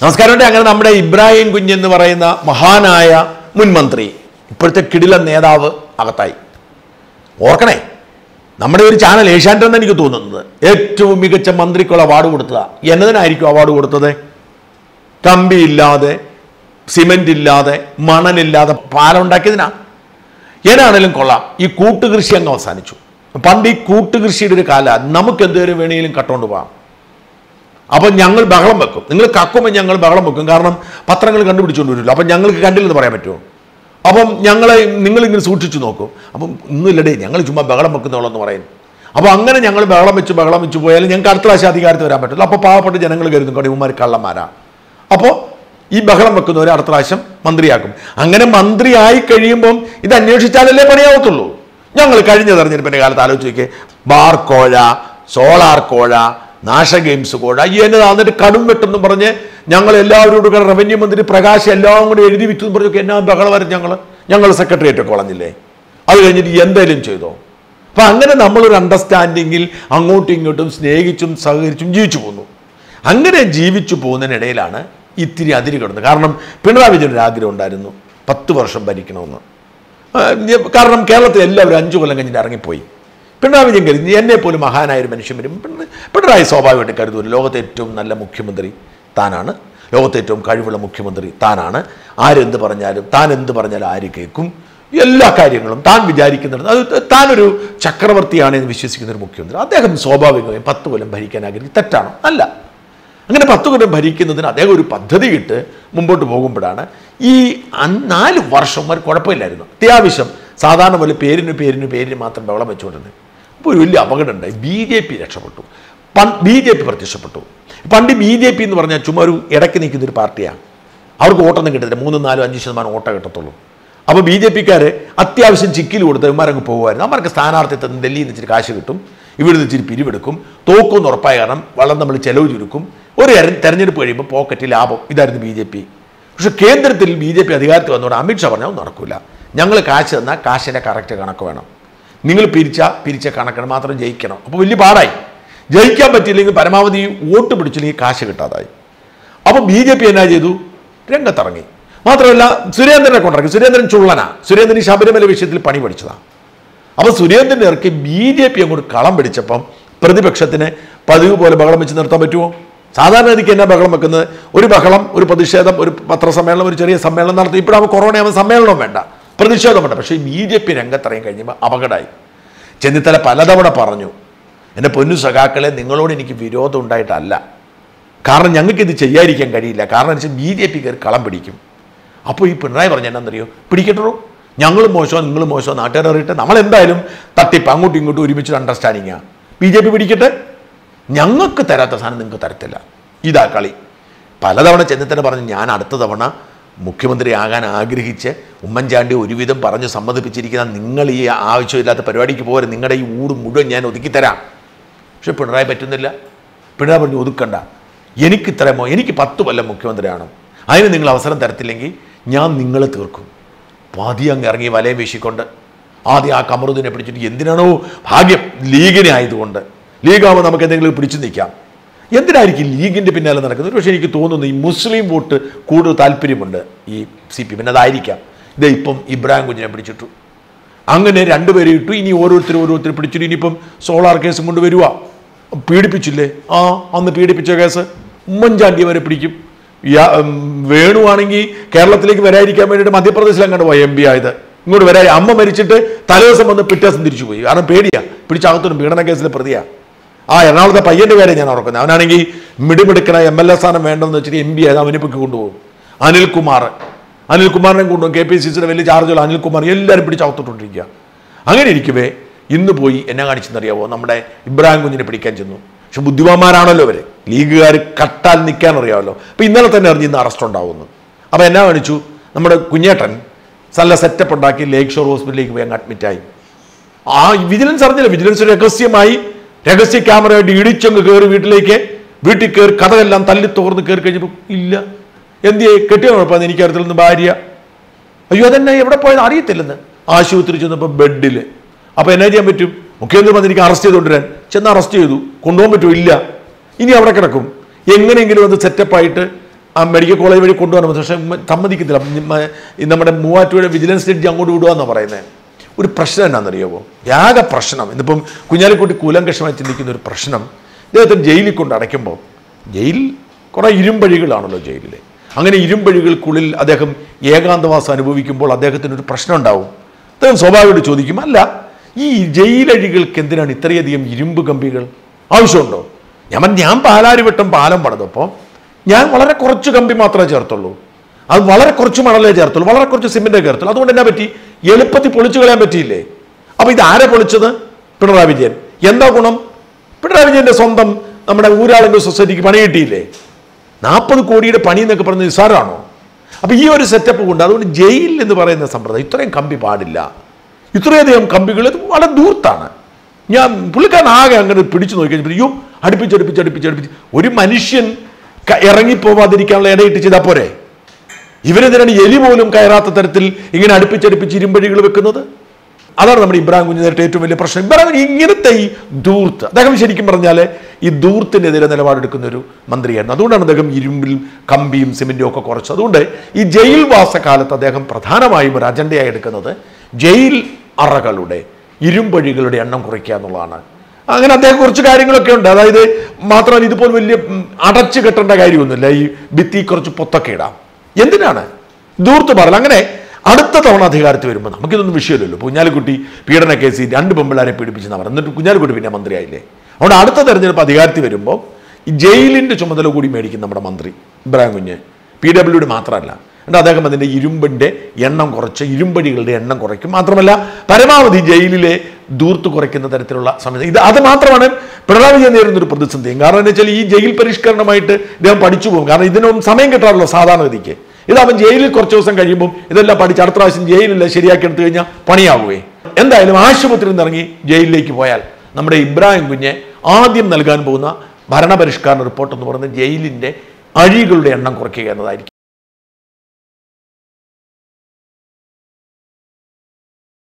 നമസ്കാരം അങ്ങനെ നമ്മുടെ ഇബ്രാഹിം കുഞ്ഞെന്ന് പറയുന്ന മഹാനായ മുൻ മന്ത്രി ഇപ്പോഴത്തെ കിടില നേതാവ് അകത്തായി ഓർക്കണേ നമ്മുടെ ഒരു ചാനൽ ഏഷ്യാനെറ്റ് എന്ന് എനിക്ക് തോന്നുന്നത് ഏറ്റവും മികച്ച മന്ത്രിക്കുള്ള അവാർഡ് കൊടുത്തതാ എന്നതിനായിരിക്കും അവാർഡ് കൊടുത്തത് കമ്പി ഇല്ലാതെ സിമെന്റ് ഇല്ലാതെ മണലില്ലാതെ പാലം ഉണ്ടാക്കിയതിനാ ഏതാണേലും കൊള്ളാം ഈ കൂട്ടുകൃഷി അങ്ങ് അവസാനിച്ചു പണ്ട് ഈ കൂട്ടുകൃഷിയുടെ ഒരു കാല നമുക്ക് എന്തുവരെ വേണമെങ്കിലും കട്ടോണ്ട് പോകാം അപ്പം ഞങ്ങൾ ബഹളം വെക്കും നിങ്ങൾ കക്കുമ്പോൾ ഞങ്ങൾ ബഹളം വെക്കും കാരണം പത്രങ്ങൾ കണ്ടുപിടിച്ചുകൊണ്ട് വരില്ല അപ്പം ഞങ്ങൾക്ക് കണ്ടില്ലെന്ന് പറയാൻ പറ്റുമോ അപ്പം ഞങ്ങളെ നിങ്ങളിങ്ങനെ സൂക്ഷിച്ചു നോക്കും അപ്പം ഇന്നില്ലടേ ഞങ്ങൾ ചുമ്മാ ബഹളം വെക്കുന്നുള്ളെന്ന് പറയും അപ്പോൾ അങ്ങനെ ഞങ്ങൾ ബഹളം വെച്ച് ബഹളം വെച്ച് പോയാലും ഞങ്ങൾക്ക് അടുത്ത പ്രാവശ്യം അധികാരത്തിൽ വരാൻ പറ്റില്ല അപ്പോൾ പാവപ്പെട്ട ജനങ്ങൾ കരുതും കടിയന്മാർ കള്ളന്മാരാ അപ്പോൾ ഈ ബഹളം വെക്കുന്നവർ അടുത്ത പ്രാവശ്യം മന്ത്രിയാക്കും അങ്ങനെ മന്ത്രിയായി കഴിയുമ്പം ഇത് അന്വേഷിച്ചാലല്ലേ പണിയാവത്തുള്ളൂ ഞങ്ങൾ കഴിഞ്ഞ തെരഞ്ഞെടുപ്പിൻ്റെ കാലത്ത് ആലോചിച്ച് നോക്കിയേ ബാർ കോഴ സോളാർ കോഴ നാശ ഗെയിംസ് കോഴ ഈ എന്നെ എന്നിട്ട് കടും വെട്ടെന്ന് പറഞ്ഞ് ഞങ്ങൾ എല്ലാവരോടും കൂടെ റവന്യൂ മന്ത്രി പ്രകാശ് എല്ലാം കൂടി എഴുതി വിറ്റു എന്ന് പറഞ്ഞൊക്കെ എന്നാ ബഹളമായിരുന്നു ഞങ്ങൾ ഞങ്ങൾ സെക്രട്ടേറിയറ്റ് ഒക്കെ വളഞ്ഞില്ലേ അത് കഴിഞ്ഞിട്ട് എന്തേലും ചെയ്തോ അപ്പൊ അങ്ങനെ നമ്മളൊരു അണ്ടർസ്റ്റാൻഡിങ്ങിൽ അങ്ങോട്ടും ഇങ്ങോട്ടും സ്നേഹിച്ചും സഹകരിച്ചും ജീവിച്ചു പോന്നു അങ്ങനെ ജീവിച്ചു പോകുന്നതിനിടയിലാണ് ഇത്തിരി അതിര് കിടന്നത് കാരണം പിണറായി വിജയൻ ഒരു ആഗ്രഹം ഉണ്ടായിരുന്നു പത്ത് വർഷം ഭരിക്കണമെന്ന് ആ, ഞാൻ- കാരണം കേരളത്തിൽ എല്ലാവരും അഞ്ചു കൊല്ലം കഴിഞ്ഞിട്ട് ഇറങ്ങിപ്പോയി പിണറായി വിജയൻ കരുതി എന്നെ പോലും മഹാനായ ഒരു മനുഷ്യൻ വരും പിണ- പിണറായി സ്വാഭാവികമായിട്ട് കരുതുന്നു ലോകത്തെ ഏറ്റവും നല്ല മുഖ്യമന്ത്രി താനാണ് ലോകത്തെ ഏറ്റവും കഴിവുള്ള മുഖ്യമന്ത്രി താനാണ് ആരെന്ത് പറഞ്ഞാലും താൻ എന്ത് പറഞ്ഞാലും ആര് കേൾക്കും എല്ലാ കാര്യങ്ങളും താൻ വിചാരിക്കുന്നുണ്ട് അത് താനൊരു ചക്രവർത്തിയാണ് എന്ന് വിശ്വസിക്കുന്ന ഒരു മുഖ്യമന്ത്രി അദ്ദേഹം സ്വാഭാവികമായും പത്ത് കൊല്ലം ഭരിക്കാൻ ആഗ്രഹിക്കും തെറ്റാണോ അല്ല അങ്ങനെ പത്ത് കൊല്ലം ഭരിക്കുന്നതിന് അദ്ദേഹം ഒരു പദ്ധതി ഇട്ട് മുമ്പോട്ട് പോകുമ്പോഴാണ് ഈ അൻ- നാല് വർഷം ഒരു കുഴപ്പമില്ലായിരുന്നു അത്യാവശ്യം സാധാരണ പോലെ പേരിന് പേരിന് പേരിന് മാത്രം ബഹളം വെച്ചുകൊണ്ടിരുന്നത് അപ്പോൾ ഒരു വലിയ അപകടം ഉണ്ടായി ബി ജെ പി രക്ഷപ്പെട്ടു ബി ജെ പി പ്രത്യക്ഷപ്പെട്ടു പണ്ട് ബി ജെ പി എന്ന് പറഞ്ഞാൽ ചുമ്മാ ഒരു ഇടയ്ക്ക് നിൽക്കുന്ന ഒരു പാർട്ടിയാണ് അവർക്ക് വോട്ടൊന്നും കിട്ടത്തില്ല മൂന്നും നാലും അഞ്ച് ശതമാനം വോട്ടേ കിട്ടത്തുള്ളൂ അപ്പോൾ ബി ജെ പിക്കാർ അത്യാവശ്യം ചിക്കിൽ കൊടുത്ത് ഇവന്മാരങ്ങ് പോകുമായിരുന്നു അവർക്ക് സ്ഥാനാർത്ഥിത്വം ഡൽഹിയിൽ നിന്ന് ഇച്ചിരി കാശ് കിട്ടും ഇവിടുന്ന് ഇച്ചിരി പിരിവെടുക്കും തോക്കുമെന്ന് ഉറപ്പായ കാരണം വളരെ നമ്മൾ ചെലവ് ചുരുക്കും ഒരു തെര- തെരഞ്ഞെടുപ്പ് കഴിയുമ്പോൾ പോക്കറ്റ് ലാഭം ഇതായിരുന്നു ബി ജെ പി പക്ഷെ കേന്ദ്രത്തിൽ ബി ജെ പി അധികാരത്തിൽ വന്നതുകൊണ്ട് അമിത്ഷാ പറഞ്ഞാൽ ഒന്നും നടക്കില്ല ഞങ്ങൾ കാശ് തന്നാൽ കാശിൻ്റെ കറക്റ്റ് കണക്ക് വേണം നിങ്ങൾ പിരിച്ച പിരിച്ച കണക്കിന് മാത്രം ജയിക്കണം അപ്പോൾ വലിയ പാടായി ജയിക്കാൻ പറ്റിയില്ലെങ്കിൽ പരമാവധി വോട്ട് പിടിച്ചില്ലെങ്കിൽ കാശ് കിട്ടാതായി അപ്പോൾ ബി ജെ പി എന്നാ ചെയ്തു രംഗത്തിറങ്ങി മാത്രമല്ല സുരേന്ദ്രനെ കൊണ്ടിറങ്ങി സുരേന്ദ്രൻ ചുള്ളനാ സുരേന്ദ്രൻ ഈ ശബരിമല വിഷയത്തിൽ പണി പഠിച്ചതാ അപ്പോൾ സുരേന്ദ്രൻ്റെ ഇറക്കി ബി ജെ പി അങ്ങോട്ട് കളം പിടിച്ചപ്പം പ്രതിപക്ഷത്തിന് പതിവ് പോലെ ബഹളം വെച്ച് നിർത്താൻ പറ്റുമോ സാധാരണ ഗതിക്ക് എന്നാ ബഹളം വെക്കുന്നത് ഒരു ബഹളം ഒരു പ്രതിഷേധം ഒരു പത്രസമ്മേളനം ഒരു ചെറിയ സമ്മേളനം നടത്തി ഇപ്പോഴാകുമ്പോൾ കൊറോണ ആകുമ്പോൾ സമ്മേളനം വേണ്ട പ്രതിഷേധം വേണ്ട പക്ഷേ ബി ജെ പി രംഗത്തിറങ്ങി കഴിഞ്ഞപ്പോൾ അപകടമായി ചെന്നിത്തല പലതവണ പറഞ്ഞു എൻ്റെ പൊന്നു സഖാക്കളെ നിങ്ങളോട് എനിക്ക് വിരോധം ഉണ്ടായിട്ടല്ല കാരണം ഞങ്ങൾക്ക് ഇത് ചെയ്യാതിരിക്കാൻ കഴിയില്ല കാരണം എന്ന് വെച്ചാൽ ബി ജെ പി കയറി കളം പിടിക്കും അപ്പോൾ ഈ പിണറായി പറഞ്ഞ എന്നാന്നറിയോ പിടിക്കട്ടോ ഞങ്ങൾ മോശമോ നിങ്ങൾ മോശമോ നാട്ടുകാർ അറിയട്ടെ നമ്മൾ എന്തായാലും തട്ടിപ്പ് അങ്ങോട്ടും ഇങ്ങോട്ടും ഒരുമിച്ച് അണ്ടർസ്റ്റാൻഡിങ്ങാണ് ബി ജെ പി പിടിക്കട്ടെ ഞങ്ങൾക്ക് തരാത്ത സാധനം നിങ്ങൾക്ക് തരത്തില്ല ഇതാ കളി പലതവണ ചെന്നിത്തല പറഞ്ഞു ഞാൻ അടുത്ത തവണ മുഖ്യമന്ത്രി ആകാൻ ആഗ്രഹിച്ച് ഉമ്മൻചാണ്ടി ഒരുവിധം പറഞ്ഞ് സമ്മതിപ്പിച്ചിരിക്കുന്ന നിങ്ങൾ ഈ ആവശ്യമില്ലാത്ത പരിപാടിക്ക് പോരെ നിങ്ങളുടെ ഈ ഊട് മുഴുവൻ ഞാൻ ഒതുക്കിത്തരാം പക്ഷെ പിണറായി പറ്റുന്നില്ല പിണറായി പറഞ്ഞു ഒതുക്കണ്ട എനിക്ക് ഇത്രമോ എനിക്ക് പത്ത് കൊല്ലം മുഖ്യമന്ത്രിയാണ് അതിന് നിങ്ങൾ അവസരം തരത്തില്ലെങ്കിൽ ഞാൻ നിങ്ങളെ തീർക്കും പാതി അങ്ങ് ഇറങ്ങി വലയം വീശിക്കൊണ്ട് ആദ്യം ആ കമറുദ്ദീനെ പിടിച്ചിട്ട് എന്തിനാണോ ഭാഗ്യം ലീഗിനെ ആയതുകൊണ്ട് ലീഗാവുമ്പോൾ നമുക്ക് എന്തെങ്കിലും പിടിച്ചു നിൽക്കാം എന്തിനായിരിക്കും ലീഗിൻ്റെ പിന്നാലെ നടക്കുന്നത് പക്ഷേ എനിക്ക് തോന്നുന്നു ഈ മുസ്ലിം വോട്ട് കൂടുതൽ താല്പര്യമുണ്ട് ഈ സി പി പിന്നെ അതായിരിക്കാം ഇത് ഇപ്പം ഇബ്രാഹിം കുഞ്ഞിനെ പിടിച്ചിട്ടു അങ്ങനെ രണ്ടുപേരെ ഇട്ടു ഇനി ഓരോരുത്തർ ഓരോരുത്തർ പിടിച്ചിട്ട് ഇനിയിപ്പം സോളാർ കേസും കൊണ്ട് വരുക പീഡിപ്പിച്ചില്ലേ ആ അന്ന് പീഡിപ്പിച്ച കേസ് ഉമ്മൻചാണ്ടി വരെ പിടിക്കും യാ- ഉം, വേണുവാണെങ്കിൽ കേരളത്തിലേക്ക് വരാതിരിക്കാൻ വേണ്ടിയിട്ട് മധ്യപ്രദേശിൽ അങ്ങോട്ട് പോയി എം പി ആയത് ഇങ്ങോട്ട് വരാ അമ്മ മരിച്ചിട്ട് തലേദിവസം വന്ന് പിറ്റേ ദിവസം തിരിച്ചു പോയി കാരണം പേടിയാ പിടിച്ചകത്തൊരു പീഡന കേസിലെ പ്രതിയാ ആ എറണാകുളത്തെ പയ്യന്റെ പേരെ ഞാൻ ഓർക്കുന്നത് അവനാണെങ്കിൽ മിടിമിടുക്കണ എം എൽ എ സ്ഥാനം വേണ്ടെന്ന് വെച്ചിട്ട് എം പി ആയത് അവനെ പൊക്കി കൊണ്ടുപോകും അനിൽകുമാർ അനിൽകുമാറിനെ കൊണ്ടുപോകും കെ പി സി സിയുടെ വലിയ ചാർജുള്ള അനിൽകുമാർ എല്ലാവരും പിടിച്ചകത്തോട്ടിരിക്കുക അങ്ങനെ ഇരിക്കവേ ഇന്ന് പോയി എന്നെ കാണിച്ചെന്നറിയാവോ നമ്മുടെ ഇബ്രാഹിം കുഞ്ഞിനെ പിടിക്കാൻ ചെന്നു പക്ഷെ ബുദ്ധിമാന്മാരാണല്ലോ അവര് ലീഗുകാർ കട്ടാൽ നിൽക്കാൻ അറിയാമല്ലോ അപ്പൊ ഇന്നലെ തന്നെ അറിഞ്ഞ് ഇന്ന് അറസ്റ്റ് ഉണ്ടാവുന്നു അപ്പൊ എന്നാ കാണിച്ചു നമ്മുടെ കുഞ്ഞേട്ടൻ നല്ല സെറ്റപ്പ് ഉണ്ടാക്കി ലേക്ക് ഷോർ ഹോസ്പിറ്റലിലേക്ക് പോയി അങ്ങ് അഡ്മിറ്റായി ആ വിജിലൻസ് അറിഞ്ഞില്ല വിജിലൻസ് രഹസ്യമായി രഹസ്യ ക്യാമറയായിട്ട് ഇടിച്ചങ്ങ് കയറി വീട്ടിലേക്ക് വീട്ടിൽ കയറി കഥകളെല്ലാം തല്ലി തുറന്ന് കയറി കഴിഞ്ഞപ്പോൾ ഇല്ല എന്തിയെ കെട്ടിയ കുഴപ്പമെന്ന് എനിക്കറിയത്തില്ലെന്ന് ഭാര്യ അയ്യോ അതെന്നെ എവിടെ പോയത് അറിയത്തില്ലെന്ന് ആശുപത്രി ചെന്നപ്പോൾ ബെഡിൽ അപ്പോൾ എന്നാ ചെയ്യാൻ പറ്റും മുഖ്യമന്ത്രി വന്ന് എനിക്ക് അറസ്റ്റ് ചെയ്തുകൊണ്ടിരാൻ ചെന്ന് അറസ്റ്റ് ചെയ്തു കൊണ്ടുപോകാൻ പറ്റുമോ ഇല്ല ഇനി അവിടെ കിടക്കും എങ്ങനെയെങ്കിലും അത് സെറ്റപ്പായിട്ട് ആ മെഡിക്കൽ കോളേജ് വഴി കൊണ്ടുവരണം പക്ഷേ ഉമ്മ സമ്മതിക്കത്തില്ല ഉം, മ, ഈ നമ്മുടെ മൂവാറ്റുപുഴ വിജിലൻസ് ജഡ്ജി അങ്ങോട്ട് വിടുകയെന്നാണ് പറയുന്നത് ഒരു പ്രശ്നം എന്നാണെന്നറിയാമോ യാഗ പ്രശ്നം ഇന്നിപ്പം കുഞ്ഞാലിക്കുട്ടി കൂലങ്കഷമായി ചിന്തിക്കുന്ന ഒരു പ്രശ്നം ഇദ്ദേഹത്തിന് ജയിലിൽ കൊണ്ട് അടയ്ക്കുമ്പോൾ ജയിൽ കുറേ ഇരുമ്പഴികളാണല്ലോ ജയിലിൽ അങ്ങനെ ഇരുമ്പഴികൾക്കുള്ളിൽ അദ്ദേഹം ഏകാന്തവാസം അനുഭവിക്കുമ്പോൾ അദ്ദേഹത്തിന് ഒരു പ്രശ്നം ഉണ്ടാവും അദ്ദേഹം സ്വാഭാവികമായിട്ട് ചോദിക്കും അല്ല ഈ ജയിലഴികൾക്ക് എന്തിനാണ് ഇത്രയധികം ഇരുമ്പ് കമ്പികൾ ആവശ്യമുണ്ടോ ഞാൻ പറഞ്ഞു, ഞാൻ പാലാരിവട്ടം പാലം പണിതപ്പോൾ ഞാൻ വളരെ കുറച്ച് കമ്പി മാത്രമേ ചേർത്തുള്ളൂ അത് വളരെ കുറച്ച് മണലേ ചേർത്തുള്ളൂ വളരെ കുറച്ച് സിമെന്റേ ചേർത്തുള്ളൂ അതുകൊണ്ട് എന്നാ പറ്റി എളുപ്പത്തിൽ പൊളിച്ചു കളയാൻ പറ്റിയില്ലേ അപ്പൊ ഇത് ആരെ പൊളിച്ചത് പിണറായി വിജയൻ എന്താ ഗുണം പിണറായി വിജയന്റെ സ്വന്തം നമ്മുടെ ഊരാളുങ്കൽ സൊസൈറ്റിക്ക് പണി കിട്ടിയില്ലേ നാൽപ്പത് കോടിയുടെ പണി എന്നൊക്കെ പറഞ്ഞ് നിസ്സാരമാണോ അപ്പൊ ഈ ഒരു സെറ്റപ്പ് കൊണ്ട് അതുകൊണ്ട് ജയിൽ എന്ന് പറയുന്ന സമ്പ്രദായം ഇത്രയും കമ്പി പാടില്ല ഇത്രയധികം കമ്പികൾ ഇത് വളരെ ദൂർത്താണ് ഞാൻ പുള്ളിക്കാരൻ ആകെ അങ്ങനെ പിടിച്ചു നോക്കി കഴിഞ്ഞപ്പോൾ അയ്യോ അടുപ്പിച്ച് അടുപ്പിച്ച് അടുപ്പിച്ച് അടുപ്പിച്ച് ഒരു മനുഷ്യൻ ക- ഇറങ്ങിപ്പോവാതിരിക്കാനുള്ള ഇടയിട്ട് ചെയ്താൽ പോരെ ഇവരെന്തിനാണ് എലി പോലും കയറാത്ത തരത്തിൽ ഇങ്ങനെ അടുപ്പിച്ചടുപ്പിച്ച് ഇരുമ്പഴികൾ വെക്കുന്നത് അതാണ് നമ്മുടെ ഇബ്രാഹിം കുഞ്ഞ് നേരിട്ട് ഏറ്റവും വലിയ പ്രശ്നം ഇബ്രാഹിം കുഞ്ഞ് ഇങ്ങനത്തെ ഈ ദൂർത്ത് അദ്ദേഹം ശരിക്കും പറഞ്ഞാൽ ഈ ദൂർത്തിനെതിരെ നിലപാടെടുക്കുന്ന ഒരു മന്ത്രിയായിരുന്നു അതുകൊണ്ടാണ് അദ്ദേഹം ഇരുമ്പിൽ കമ്പിയും സിമെന്റും ഒക്കെ കുറച്ചത് അതുകൊണ്ട് ഈ ജയിൽവാസ കാലത്ത് അദ്ദേഹം പ്രധാനമായും ഒരു അജണ്ടയായി എടുക്കുന്നത് ജയിൽ അറകളുടെ ഇരുമ്പഴികളുടെ എണ്ണം കുറയ്ക്കുക എന്നുള്ളതാണ് അങ്ങനെ അദ്ദേഹം കുറച്ച് കാര്യങ്ങളൊക്കെ ഉണ്ട് അതായത് മാത്രമല്ല ഇതുപോലെ വലിയ ഉം, അടച്ചു കെട്ടേണ്ട കാര്യമൊന്നുമില്ല ഈ ഭിത്തി കുറച്ച് പൊത്തൊക്കെ ഇടാം എന്തിനാണ് ദൂർത്ത് പറയൽ അങ്ങനെ അടുത്ത തവണ അധികാരത്തിൽ വരുമ്പോൾ നമുക്കിതൊന്നും വിഷയമില്ലല്ലോ കുഞ്ഞാലിക്കുട്ടി പീഡന കേസിൽ രണ്ട് പെമ്പിള്ളാരെ പീഡിപ്പിച്ചെന്ന് പറഞ്ഞു എന്നിട്ട് കുഞ്ഞാലിക്കുട്ടി പിന്നെ മന്ത്രിയായില്ലേ അതുകൊണ്ട് അടുത്ത തെരഞ്ഞെടുപ്പ് അധികാരത്തിൽ വരുമ്പോൾ ഈ ജയിലിന്റെ ചുമതല കൂടി മേടിക്കും നമ്മുടെ മന്ത്രി ഇബ്രാഹിം കുഞ്ഞ് പി ഡബ്ല്യുഡി മാത്രമല്ല എന്നിട്ട് അദ്ദേഹം അതിന്റെ ഇരുമ്പിന്റെ എണ്ണം കുറച്ച് ഇരുമ്പടികളുടെ എണ്ണം കുറയ്ക്കും മാത്രമല്ല പരമാവധി ജയിലിലെ ദൂർത്ത് കുറയ്ക്കുന്ന തരത്തിലുള്ള സമയത്ത് ഇത് അത് മാത്രമാണ് പിണറായി വിജയൻ നേരിടുന്ന ഒരു പ്രതിസന്ധിയും കാരണം എന്ന് വെച്ചാൽ ഈ ജയിൽ പരിഷ്കരണമായിട്ട് ഇദ്ദേഹം പഠിച്ചു പോകും കാരണം ഇതിനൊന്നും സമയം കിട്ടാറല്ലോ സാധാരണഗതിക്ക് ഇത് അവൻ ജയിലിൽ കുറച്ച് ദിവസം കഴിയുമ്പോൾ ഇതെല്ലാം പഠിച്ച് അടുത്ത പ്രാവശ്യം ജയിലില്ല ശരിയാക്കി എടുത്തു കഴിഞ്ഞാൽ പണിയാവുകയെ എന്തായാലും ആശുപത്രിയിൽ നിന്ന് ഇറങ്ങി ജയിലിലേക്ക് പോയാൽ നമ്മുടെ ഇബ്രാഹിം കുഞ്ഞെ ആദ്യം നൽകാൻ പോകുന്ന ഭരണപരിഷ്കരണ റിപ്പോർട്ട് എന്ന് പറയുന്നത് ജയിലിന്റെ അഴികളുടെ എണ്ണം കുറയ്ക്കുക എന്നതായിരിക്കും